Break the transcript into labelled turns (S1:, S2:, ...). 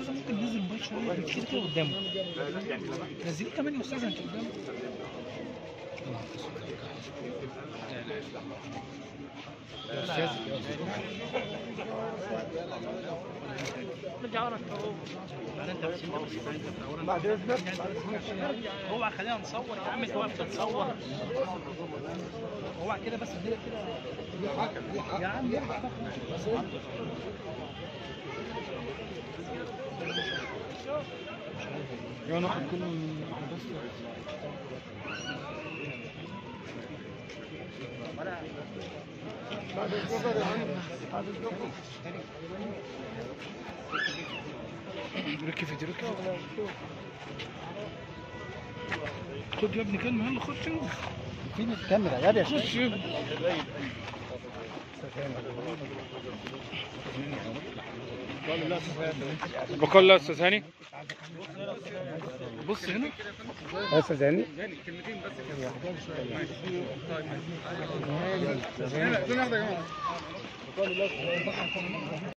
S1: استاذه ممكن ننزل الموبايل شويه كتير كده قدامه نزليه كمان يا استاذه انت قدامه يا استاذ
S2: بعد اذنك
S1: اوعى خلينا نصور يا عم انت واقف تتصور اوعى كده بس الدنيا كده يا عم
S2: يا ناخد كله من بس بعد اذنك يا عم بعد اذنك
S1: ركب فيديو ركب خد يا ابني كلمه يلا خد شوف
S2: فين الكاميرا يا باشا
S1: خد شوف
S3: بقول له استاذ هاني
S1: بص هنا
S2: يا استاذ هاني